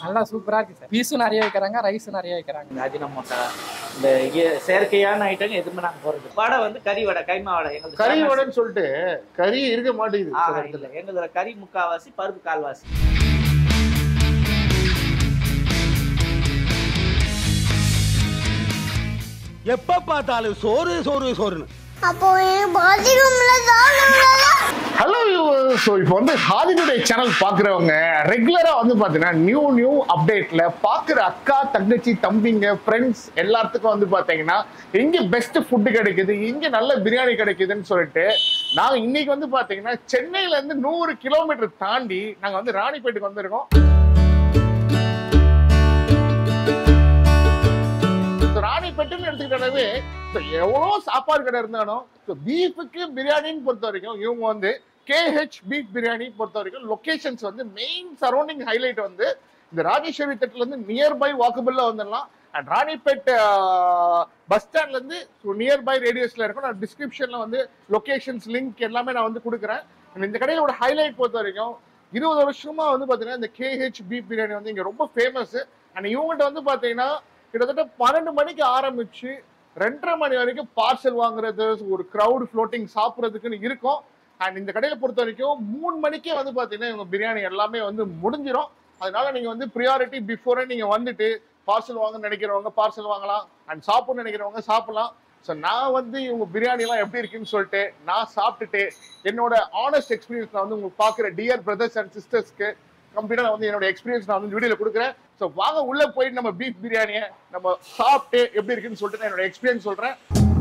நல்லா சூப்பரா இருக்கு சார் பீஸும் நிறைய வைக்கிறாங்க ரைஸும் நிறைய வைக்கிறாங்க இந்த அஜினமோட்டா இந்த இய- செயற்கையான ஐட்டம் எதுவுமே நாங்க போறது வடை வந்து கறி வடை கைமா வடை எங்களுக்கு கறி famous. வடைன்னு சொல்லிட்டு கறி இருக்க மாட்டேங்குது ஆ, சில இடத்துல. இல்ல எங்களுதுல கறி முக்காவாசி பருப்பு கால்வாசி எப்ப பார்த்தாலும் சோறு சோறு சோறுன்னு அப்போ என் பாத்ரூம்ல தான் ஹலோ ஸோ இப்போ வந்து ஹாலிவுடைய சேனல் பார்க்குறவங்க ரெகுலராக வந்து பார்த்தீங்கன்னா நியூ நியூ அப்டேட்டில் பார்க்குற அக்கா தங்கச்சி தம்பிங்க ஃப்ரெண்ட்ஸ் எல்லாத்துக்கும் வந்து பார்த்தீங்கன்னா எங்கே பெஸ்ட் ஃபுட்டு கிடைக்குது எங்கே நல்ல பிரியாணி கிடைக்குதுன்னு சொல்லிட்டு நாங்கள் இன்னைக்கு வந்து பார்த்தீங்கன்னா சென்னையிலேருந்து நூறு கிலோமீட்டர் தாண்டி நாங்கள் வந்து ராணிப்பேட்டுக்கு வந்திருக்கோம் So, ராணிப்பேட்டுன்னு எடுத்துக்கிட்டாலே so, எவ்வளோ சாப்பாடு கடை இருந்தாலும் பீஃபுக்கு பிரியாணின்னு பொறுத்த வரைக்கும் இவங்க வந்து கேஹெச் பீஃப் பிரியாணி பொறுத்த வரைக்கும் லொகேஷன்ஸ் வந்து மெயின் சரௌண்டிங் ஹைலைட் வந்து இந்த ராஜேஸ்வரி தட்டுல இருந்து நியர்பை வாக்கபிள்ல வந்துடலாம் அண்ட் ராணிப்பேட் பஸ் ஸ்டாண்ட்ல இருந்து நியர்பை ரேடியஸ்ல இருக்கும் நான் டிஸ்கிரிப்ஷன்ல வந்து லொகேஷன்ஸ் லிங்க் எல்லாமே நான் வந்து கொடுக்குறேன் And இந்த கடையோட ஹைலைட் பொறுத்த வரைக்கும் இருபது வருஷமா வந்து பாத்தீங்கன்னா இந்த கேஹெச் பீஃப் பிரியாணி வந்து இங்க ரொம்ப ஃபேமஸ் அண்ட் இவங்ககிட்ட வந்து பாத்தீங்கன்னா கிட்டத்தட்ட பன்னெண்டு மணிக்கு ஆரம்பிச்சு ரெண்டரை மணி வரைக்கும் பார்சல் வாங்குறது ஒரு க்ரௌட் ஃப்ளோட்டிங் சாப்பிட்றதுக்குன்னு இருக்கும் அண்ட் இந்த கடையில பொறுத்த வரைக்கும் மூணு மணிக்கே வந்து பாத்தீங்கன்னா இவங்க பிரியாணி எல்லாமே வந்து முடிஞ்சிடும் அதனால நீங்க வந்து ப்ரியாரிட்டி பிஃபோரே நீங்க வந்துட்டு பார்சல் வாங்க நினைக்கிறவங்க பார்சல் வாங்கலாம் அண்ட் சாப்பிடணும்னு நினைக்கிறவங்க சாப்பிடலாம் ஸோ நான் வந்து இவங்க பிரியாணி எல்லாம் எப்படி இருக்குன்னு சொல்லிட்டு நான் சாப்பிட்டுட்டு என்னோட ஆனஸ்ட் எக்ஸ்பீரியன்ஸ் நான் வந்து உங்களுக்கு பார்க்குற டியர் பிரதர்ஸ் அண்ட் சிஸ்டர்ஸ்க்கு கம்ப்ளீட்டாக வந்து என்னோட எக்ஸ்பீரியன்ஸ் நான் வந்து வீடியோல கொடுக்குறேன் ஸோ வாங்க உள்ள போயிட்டு நம்ம பீஃப் பிரியாணியை நம்ம சாப்பிட்டு எப்படி இருக்குன்னு சொல்லிட்டு நான் என்னோட எக்ஸ்பீரியன்ஸ் சொல்றேன்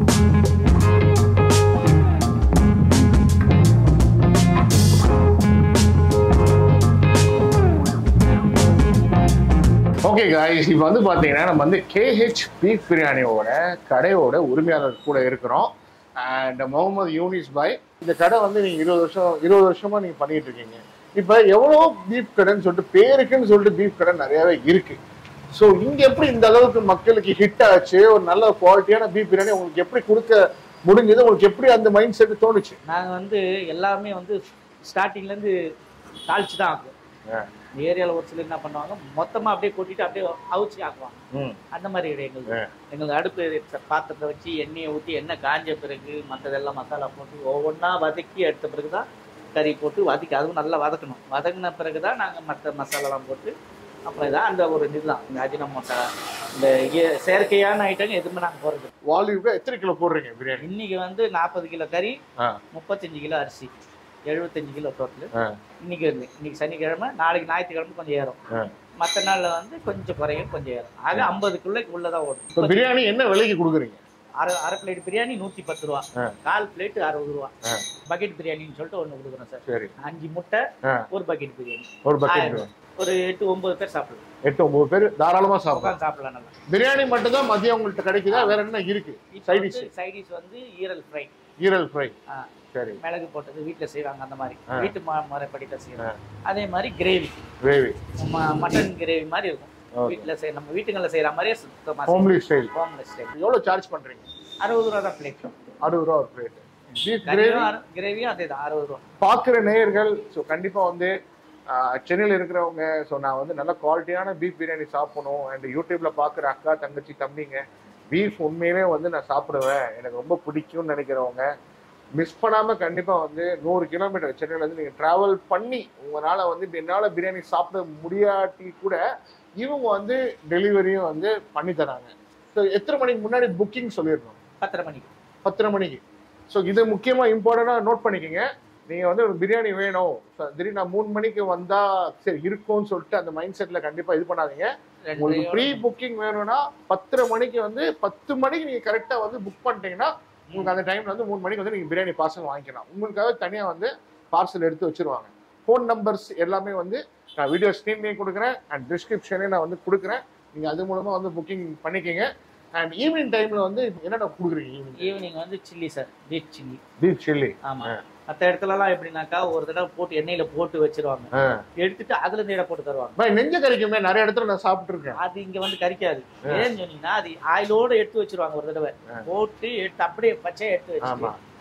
ஓகே காய்ஸ் இப்போ வந்து பார்த்தீங்கன்னா நம்ம வந்து கேஹெச் பீஃப் பிரியாணியோட கடையோட உரிமையாளர் கூட இருக்கிறோம் அண்ட் முகமது யூனிஸ் பாய் இந்த கடை வந்து நீங்க இருபது வருஷம் இருபது வருஷமா நீங்க பண்ணிட்டு இருக்கீங்க இப்போ எவ்வளோ பீஃப் கடைன்னு சொல்லிட்டு பேருக்குன்னு சொல்லிட்டு பீஃப் கடை நிறையவே இருக்கு ஸோ இங்க எப்படி இந்த அளவுக்கு மக்களுக்கு ஹிட் ஆச்சு ஒரு நல்ல குவாலிட்டியான பீஃப் பிரியாணி உங்களுக்கு எப்படி கொடுக்க முடிஞ்சது உங்களுக்கு எப்படி அந்த மைண்ட் செட் தோணுச்சு நாங்க வந்து எல்லாமே வந்து ஸ்டார்டிங்ல இருந்து தாளிச்சு தான் ஆக்குவோம் ஆ. இந்த ஏரியால ஒரு சிலர் என்ன பண்ணுவாங்க மொத்தமா அப்படியே கொட்டிட்டு அப்படியே அவிச்சு ஆக்குவாங்க ம் அந்த மாதிரி கிடையாது எங்களுக்கு ஆ. எங்களுக்கு அடுப்பு ச- பாத்திரத்தை வச்சு எண்ணெயை ஊற்றி எண்ணெய் காஞ்ச பிறகு மற்றதெல்லாம் மசாலா போட்டு ஒவ்வொன்றா வதக்கி எடுத்த பிறகு தான் கறி போட்டு வதக்கி அதுவும் நல்லா வதக்கணும் வதங்கின பிறகு தான் நாங்கள் மற்ற மசாலாலாம் போட்டு அப்புறம் இதான் அந்த ஒரு இதுதான் இந்த அஜினமோட்டா இந்த இய- செயற்கையான ஐட்டம் எதுவுமே நாங்கள் போகிறது வால்யூக்கு எத்தனை கிலோ போடுறீங்க பிரியாணி இன்னைக்கு வந்து நாற்பது கிலோ கறி ஆ. முப்பத்தஞ்சு கிலோ அரிசி எழுபத்தஞ்சு கிலோ டோட்டல் ஆ. இன்னைக்கு இருந்து இன்னைக்கு சனிக்கிழமை நாளைக்கு ஞாயிற்றுக்கிழமை கொஞ்சம் ஏறும் ஆ. மற்ற நாளில் வந்து கொஞ்சம் குறையும் கொஞ்சம் ஏறும் ஆக ஐம்பதுக்குள்ளே உள்ளதான் இப்போ ஓடும் பிரியாணி என்ன விலைக்கு கொடுக்குறீங்க அரை அரை பிளேட் பிரியாணி நூற்றி பத்து ரூபா ஆ. கால் பிளேட் அறுபது ரூபா ஆ. பக்கெட் பிரியாணின்னு சொல்லிட்டு ஒன்று கொடுக்குறோம் சார் சரி அஞ்சு முட்டை ஆ. ஒரு பக்கெட் பிரியாணி ஒரு பக்கெட் ஆயிரம். ஒரு எட்டு ஒன்பது பேர் சாப்பிடலாம் எட்டு ஒன்பது பேர் தாராளமா சாப்பிடலாம் உட்காந்து சாப்பிடலாம் நல்லா பிரியாணி மட்டும் தான் மதியம் உங்கள்கிட்ட கிடைக்குதா வேற என்ன இருக்கு சைட் டிஷ் சைடிஷ் வந்து ஈரல் ஃப்ரை ஈரல் ஃப்ரை ஆ. சரி மிளகு போட்டது வீட்டில் செய்வாங்க அந்த மாதிரி ஆ. வீட்டு ம- முறைப்படியில் செய்வாங்க அதே மாதிரி கிரேவி கிரேவி மட்டன் கிரேவி மாதிரி இருக்கும் Okay. வீட்டில் செய் நம்ம வீட்டுங்களில் செய்கிற மாதிரியே சுத்தமாக ஹோம்லி ஸ்டைல் ஹோம்லெஸ் ஸ்டைல் எவ்வளவு சார்ஜ் பண்றீங்க அறுபது ரூபா தான் பிளேட் அறுபது ரூபா ஒரு பிளேட் பீஃப் கிரேவி கிரேவியும் கிரேவியும் அதே தான் அறுபது ரூபா பார்க்குற நேயர்கள் ஸோ கண்டிப்பா வந்து ஆஹ், சென்னையில இருக்கிறவங்க ஸோ நான் வந்து நல்ல குவாலிட்டியான பீஃப் பிரியாணி சாப்பிடணும் அண்ட் யூடியூப்ல பார்க்குற அக்கா தங்கச்சி தம்பிங்க பீஃப் உண்மையிலே வந்து நான் சாப்பிடுவேன் எனக்கு ரொம்ப பிடிக்கும்னு நினைக்கிறவங்க மிஸ் பண்ணாம கண்டிப்பா வந்து நூறு கிலோமீட்டர் சென்னையில இருந்து நீங்க டிராவல் பண்ணி உங்களால வந்து இப்ப என்னால பிரியாணி சாப்பிட முடியாட்டி கூட இவங்க வந்து டெலிவரியும் வந்து பண்ணி தராங்க ஸோ எத்தனை மணிக்கு முன்னாடி புக்கிங் சொல்லிடணும் பத்தரை மணிக்கு பத்தரை மணிக்கு ஸோ இது முக்கியமா இம்பார்ட்டண்டா நோட் பண்ணிக்கோங்க நீங்க வந்து ஒரு பிரியாணி வேணும் So, திடீர்னு நான் மூணு மணிக்கு வந்தா சரி இருக்கும்னு சொல்லிட்டு அந்த மைண்ட் செட்ல கண்டிப்பா இது பண்ணாதீங்க உங்களுக்கு ப்ரீ புக்கிங் வேணும்னா பத்தரை மணிக்கு வந்து பத்து மணிக்கு நீங்க கரெக்டா வந்து புக் பண்ணிட்டீங்கன்னா உங்களுக்கு அந்த டைம்ல வந்து மூணு மணிக்கு வந்து நீங்க பிரியாணி பார்சல் வாங்கிக்கலாம் உங்களுக்காக தனியா வந்து பார்சல் எடுத்து வச்சிருவாங்க ஃபோன் நம்பர்ஸ் எல்லாமே வந்து நான் வீடியோ ஸ்க்ரீன்லேயும் கொடுக்குறேன் அண்ட் டிஸ்கிரிப்ஷன்லேயும் நான் வந்து கொடுக்குறேன் நீங்க அது மூலமா வந்து புக்கிங் பண்ணிக்கங்க அண்ட் ஈவினிங் டைம்ல வந்து என்னென்ன கொடுக்குறீங்க ஈவினிங் ஈவினிங் வந்து chilli sir beef chilli beef chilli ஆமா மற்ற இடத்துலலாம் எப்படின்னாக்கா ஒரு தடவை போட்டு எண்ணெயில போட்டு வச்சிருவாங்க எடுத்துட்டு அதுல இருந்து இடம் போட்டு தருவாங்க பாய் நெஞ்ச கறிக்குமே நிறைய இடத்துல நான் சாப்பிட்டு இருக்கேன் அது இங்க வந்து கறிக்காது ஏன்னு சொன்னீங்கன்னா அது ஆயிலோட எடுத்து வச்சிருவாங்க ஒரு தடவை போட்டு எடுத்து அப்படியே பச்சையா எடுத்து ஆமா. வச்சுட்டு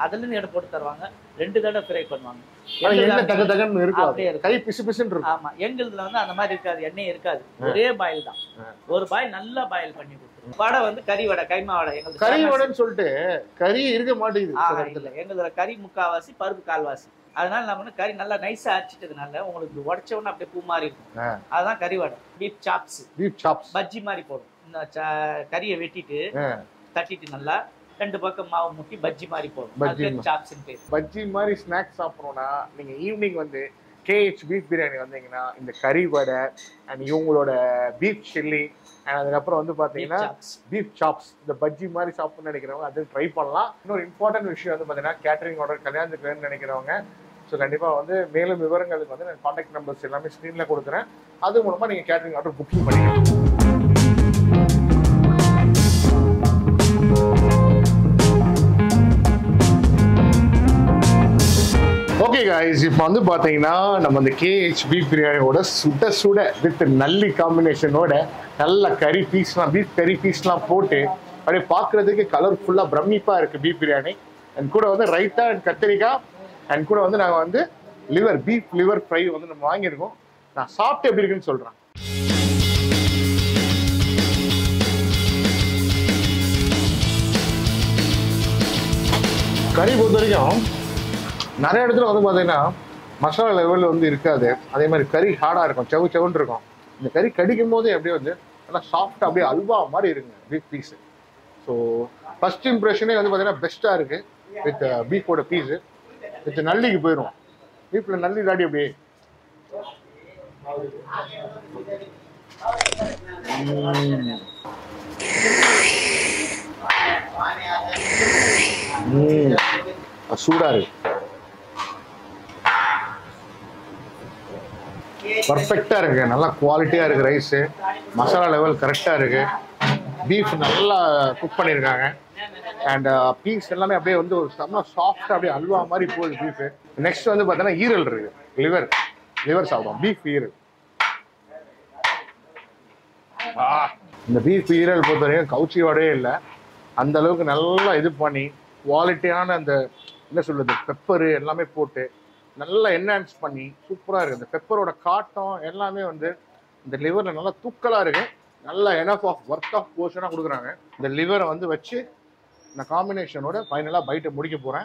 அதுல இருந்து எடுத்து போட்டு தருவாங்க ரெண்டு தடவை ஃப்ரை பண்ணுவாங்க ஆனா எண்ணெய் எங்களுதுல- தக தகன்னு இருக்கும் அப்படியே அது. இருக்கும். கை பிசு பிசுன்னு இருக்கும் ஆமா எங்களுதுல வந்து அந்த மாதிரி இருக்காது எண்ணெய் இருக்காது ஒரே பாயில் தான் ஒரு பாயில் நல்லா பாயில் பண்ணி கொடுத்துருவோம் வடை வந்து கறி வடை கைமா வடை எங்களுக்கு கறி famous. வடைன்னு சொல்லிட்டு கறி இருக்க மாட்டேங்குது ஆ, சில இடத்துல இல்ல எங்களதுல கறி முக்காவாசி பருப்பு கால்வாசி அதனால நம்ம வந்து கறி நல்லா நைஸா அரைச்சிட்டதுனால உங்களுக்கு உடச்ச உடனே அப்படியே பூ மாதிரி இருக்கும் ஆ. அதுதான் கறி வடை பீப் சாப்ஸ் பீஃப் சாப்ஸ் பஜ்ஜி மாதிரி போடும் இந்த ச- கறியை வெட்டிட்டு தட்டிட்டு நல்லா ரெண்டு பக்கம் மாவு முக்கி பஜ்ஜி மாதிரி போடும் பஜ்ஜி அது மா- சாப்ஸ் பேர் பஜ்ஜி மாதிரி ஸ்நாக்ஸ் சாப்பிட்றோம்னா நீங்க ஈவினிங் வந்து கேஹெச் பீஃப் பிரியாணி வந்தீங்கன்னா இந்த கறி வடை அண்ட் இவங்களோட பீஃப் சில்லி அண்ட் அதுக்கப்புறம் வந்து பாத்தீங்கன்னா சாப்ஸ் பீஃப் சாப்ஸ் இந்த பஜ்ஜி மாதிரி சாப்பிட்ணும்னு நினைக்கிறவங்க அது ட்ரை பண்ணலாம் இன்னொரு இம்பார்ட்டன்ட் விஷயம் வந்து பார்த்தீங்கன்னா கேட்டரிங் ஆர்டர் கல்யாணத்துக்கு வேணும்னு நினைக்கிறவங்க ஸோ கண்டிப்பாக வந்து மேலும் விவரங்களுக்கு வந்து நான் காண்டாக்ட் நம்பர்ஸ் எல்லாமே ஸ்க்ரீனில் கொடுக்குறேன் அது மூலமாக நீங்கள் கேட்டரிங் ஆர்டர் புக்கிங் பண்ணிக்கலாம் ஓகே காய்ஸ் இப்போ வந்து பார்த்தீங்கன்னா நம்ம அந்த கேஹெச் பீஃப் பிரியாணியோட சுட சுட வித் நல்லி காம்பினேஷனோட நல்ல கறி பீஸ்லாம் பீஃப் கறி பீஸ்லாம் போட்டு அப்படியே பார்க்கறதுக்கு கலர்ஃபுல்லாக பிரமிப்பாக இருக்குது பீஃப் பிரியாணி அண்ட் கூட வந்து ரைத்தா அண்ட் கத்திரிக்காய் அண்ட் கூட வந்து நாங்கள் வந்து லிவர் பீஃப் லிவர் ஃப்ரை வந்து நம்ம வாங்கியிருக்கோம் நான் சாப்பிட்டு எப்படி இருக்குன்னு சொல்கிறேன் கறி பொறுத்த வரைக்கும் நிறைய இடத்துல வந்து பார்த்தீங்கன்னா மசாலா லெவலில் வந்து இருக்காது அதே மாதிரி கறி ஹார்டாக இருக்கும் செவு செவுன்னு இருக்கும் இந்த கறி கடிக்கும் போதே அப்படியே வந்து நல்லா சாஃப்டாக அப்படியே அல்வா மாதிரி இருக்குங்க பீஃப் பீஸு ஸோ ஃபர்ஸ்ட் இம்ப்ரெஷனே வந்து பார்த்தீங்கன்னா பெஸ்ட்டாக இருக்குது வித் பீஃபோட பீஸு வித் நல்லிக்கு போயிடும் பீஃபில் நல்லி தாடி அப்படியே ம். ம். சூடா இருக்கு பர்ஃபெக்டா இருக்கு நல்லா குவாலிட்டியா இருக்கு ரைஸ் மசாலா லெவல் கரெக்டா இருக்கு பீஃப் நல்லா குக் பண்ணியிருக்காங்க அண்ட் பீஸ் எல்லாமே அப்படியே வந்து ஒரு செம்ம சாஃப்டா அப்படியே அல்வா மாதிரி போகுது பீஃப் நெக்ஸ்ட் வந்து பார்த்தீங்கன்னா ஈரல் இருக்கு லிவர் லிவர் சாப்பிடும் பீஃப் ஈரல் ஆ, இந்த பீஃப் ஈரல் பொறுத்த வரைக்கும் கவுச்சி வடையே இல்லை அந்த அளவுக்கு நல்லா இது பண்ணி குவாலிட்டியான அந்த என்ன சொல்றது பெப்பரு எல்லாமே போட்டு நல்லா என்ஹான்ஸ் பண்ணி சூப்பராக இருக்கு இந்த பெப்பரோட காட்டம் எல்லாமே வந்து இந்த லிவரில் நல்லா தூக்கலாக இருக்கு நல்ல எனஃப் ஆஃப் ஒர்க் ஆஃப் போர்ஷனாக கொடுக்குறாங்க இந்த லிவரை வந்து வச்சு இந்த காம்பினேஷனோட ஃபைனலாக பைட்டை முடிக்க போகிறேன்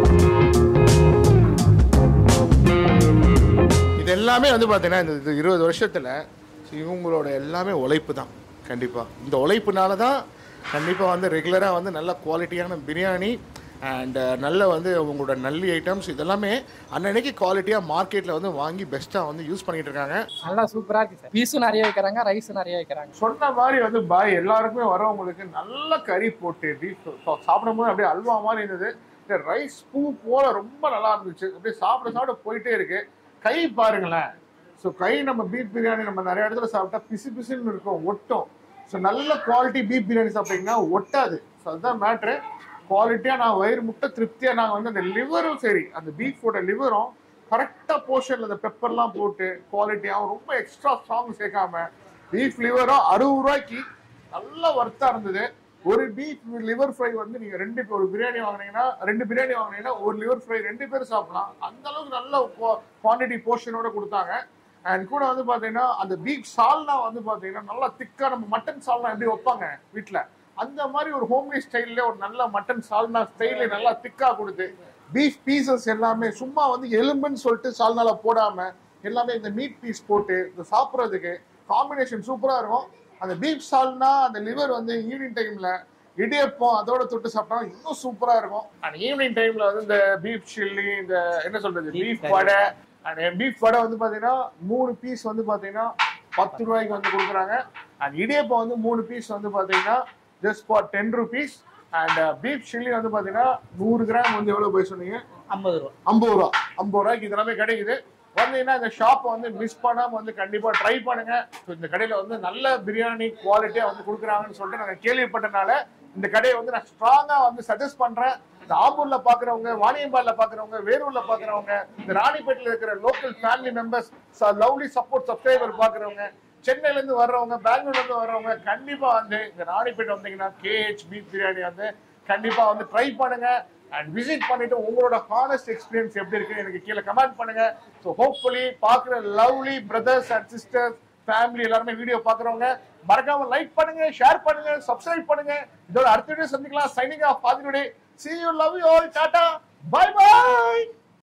இது எல்லாமே வந்து பார்த்தீங்கன்னா இந்த இது இருபது வருஷத்தில் இவங்களோட எல்லாமே உழைப்பு தான் கண்டிப்பாக இந்த உழைப்புனால தான் கண்டிப்பாக வந்து ரெகுலராக வந்து நல்ல குவாலிட்டியான பிரியாணி அண்ட் நல்ல வந்து உங்களோட நல்லி ஐட்டம்ஸ் இதெல்லாமே அன்னன்னைக்கு குவாலிட்டியாக மார்க்கெட்டில் வந்து வாங்கி பெஸ்ட்டாக வந்து யூஸ் பண்ணிட்டு இருக்காங்க நல்லா சூப்பரா இருக்கு சார் பீஸும் நிறைய வைக்கிறாங்க ரைஸும் நிறைய வைக்கிறாங்க சொன்ன மாதிரி வந்து பாய் எல்லாருக்குமே வரவங்களுக்கு நல்ல கறி போட்டு பீஃப் சாப்பிடும் போது அப்படியே அல்வா மாதிரி இருந்தது இந்த ரைஸ் பூ போல ரொம்ப நல்லா இருந்துச்சு அப்படியே சாப்பிட சாப்பிட போயிட்டே இருக்கு கை பாருங்களேன் ஸோ கை நம்ம பீஃப் பிரியாணி நம்ம நிறைய இடத்துல சாப்பிட்டா பிசு பிசுன்னு இருக்கும் ஒட்டும் ஸோ நல்ல குவாலிட்டி பீஃப் பிரியாணி சாப்பிட்டீங்கன்னா ஒட்டாது ஸோ அதுதான் மேட்ரு குவாலிட்டியாக நான் வயிறு முட்டை திருப்தியாக நாங்கள் வந்து அந்த லிவரும் சரி அந்த பீஃபோட லிவரும் கரெக்டாக போர்ஷனில் அந்த பெப்பர்லாம் போட்டு குவாலிட்டியாகவும் ரொம்ப எக்ஸ்ட்ரா ஸ்ட்ராங் சேர்க்காம பீஃப் லிவரும் அறுபது ரூபாய்க்கு நல்ல ஒர்த்தாக இருந்தது ஒரு பீஃப் லிவர் ஃப்ரை வந்து நீங்கள் ரெண்டு ஒரு பிரியாணி வாங்குனீங்கன்னா ரெண்டு பிரியாணி வாங்குனீங்கன்னா ஒரு லிவர் ஃப்ரை ரெண்டு பேர் சாப்பிடலாம் அந்த அளவுக்கு நல்ல குவான்டிட்டி போர்ஷனோட கொடுத்தாங்க அண்ட் கூட வந்து பார்த்தீங்கன்னா அந்த பீஃப் சால்னா வந்து பார்த்தீங்கன்னா நல்லா திக்காக நம்ம மட்டன் சால்னா எப்படி வைப்பாங்க வீட்டில் அந்த மாதிரி ஒரு ஹோம்மேட் ஸ்டைல்ல ஒரு நல்ல மட்டன் சால்னா ஸ்டைல நல்லா திக்கா கொடுத்து பீஃப் பீசஸ் எல்லாமே சும்மா வந்து எலும்புன்னு சொல்லிட்டு சால்னால போடாம எல்லாமே இந்த மீட் பீஸ் போட்டு இந்த சாப்பிட்றதுக்கு காம்பினேஷன் சூப்பரா இருக்கும் அந்த பீஃப் சால்னா அந்த லிவர் வந்து ஈவினிங் டைம்ல இடியப்பம் அதோட தொட்டு சாப்பிட்டா இன்னும் சூப்பரா இருக்கும் அண்ட் ஈவினிங் டைம்ல வந்து இந்த பீஃப் சில்லி இந்த என்ன சொல்றது Beef beef curry. Vada and beef vada வந்து பாத்தீங்கன்னா மூணு பீஸ் வந்து பாத்தீங்கன்னா பத்து ரூபாய்க்கு வந்து கொடுக்குறாங்க அண்ட் இடியப்பம் வந்து மூணு பீஸ் வந்து பாத்தீங்கன்னா just for ten rupees and beef chilli வந்து பாத்தீங்கன்னா நூறு கிராம் வந்து எவ்வளவு போய் சொன்னீங்க ஐம்பது ரூபா ஐம்பது ரூபா ஐம்பது ரூபாய்க்கு இதெல்லாமே கிடைக்குது வந்தீங்கன்னா இந்த ஷாப்பை வந்து மிஸ் பண்ணாம வந்து கண்டிப்பா ட்ரை பண்ணுங்க So, இந்த கடையில வந்து நல்ல பிரியாணி குவாலிட்டியா வந்து கொடுக்குறாங்கன்னு சொல்லிட்டு நாங்க கேள்விப்பட்டனால இந்த கடையை வந்து நான் ஸ்ட்ராங்கா வந்து சஜஸ்ட் பண்றேன் இந்த ஆம்பூர்ல பாக்குறவங்க வாணியம்பாடில பாக்குறவங்க வேலூர்ல பாக்குறவங்க இந்த ராணிப்பேட்டில் இருக்கிற local family members lovely support subscriber பாக்குறவங்க சென்னையில இருந்து வர்றவங்க பெங்களூர்ல இருந்து வர்றவங்க கண்டிப்பா வந்து இந்த ராணிப்பேட்டை வந்தீங்கன்னா கேஹெச் பீஃப் பிரியாணி வந்து கண்டிப்பா வந்து ட்ரை பண்ணுங்க அண்ட் விசிட் பண்ணிட்டு உங்களோட ஹானஸ்ட் எக்ஸ்பீரியன்ஸ் எப்படி இருக்கு எனக்கு கீழே கமெண்ட் பண்ணுங்க ஸோ ஹோப்ஃபுல்லி பார்க்குற lovely brothers and sisters family எல்லாருமே வீடியோ பார்க்குறவங்க மறக்காம லைக் பண்ணுங்க ஷேர் பண்ணுங்க சப்ஸ்கிரைப் பண்ணுங்க இதோட அடுத்த வீடியோ சந்திக்கலாம் சைனிங் ஆஃப் ஃபாதினுடைய see you love you all டாடா பை பை